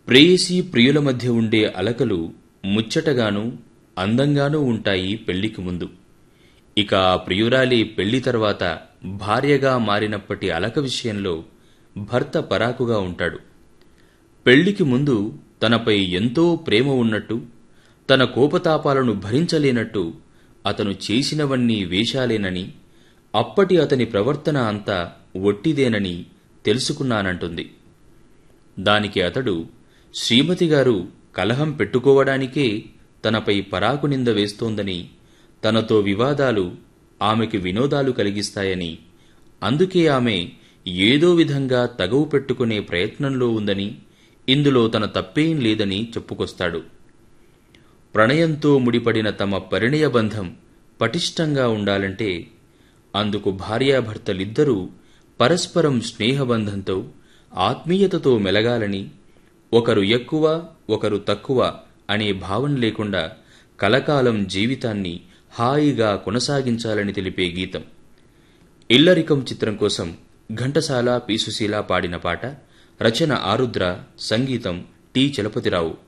ప్రేయసి ప్రియుల మధ్య ఉండే అలకలు ముచ్చటగానూ అందంగానూ ఉంటాయి పెళ్లికి ముందు ఇక ఆ ప్రియురాలి పెళ్లి తర్వాత భార్యగా మారినప్పటి అలక విషయంలో భర్త పరాకుగా ఉంటాడు పెళ్లికి ముందు తనపై ఎంతో ప్రేమ ఉన్నట్టు తన కోపతాపాలను భరించలేనట్టు అతను చేసినవన్నీ వేషాలేనని అప్పటి అతని ప్రవర్తన అంతా ఒట్టిదేనని తెలుసుకున్నానంటుంది దానికి అతడు శ్రీమతి గారు కలహం పెట్టుకోవడానికే తనపై పరాకు నింద వేస్తోందని తనతో వివాదాలు ఆమెకి వినోదాలు కలిగిస్తాయని అందుకే ఆమె ఏదో విధంగా తగవు పెట్టుకునే ప్రయత్నంలో ఉందని ఇందులో తన తప్పేం లేదని చెప్పుకొస్తాడు ప్రణయంతో ముడిపడిన తమ పరిణయ బంధం పటిష్టంగా ఉండాలంటే అందుకు భార్యాభర్తలిద్దరూ పరస్పరం స్నేహబంధంతో ఆత్మీయతతో మెలగాలని ఒకరు ఎక్కువ ఒకరు తక్కువ అనే భావన లేకుండా కలకాలం జీవితాన్ని హాయిగా కొనసాగించాలని తెలిపే గీతం ఇల్లరికం చిత్రం కోసం ఘంటసాల పీసుశీల పాడిన పాట రచన ఆరుద్ర సంగీతం టి చలపతిరావు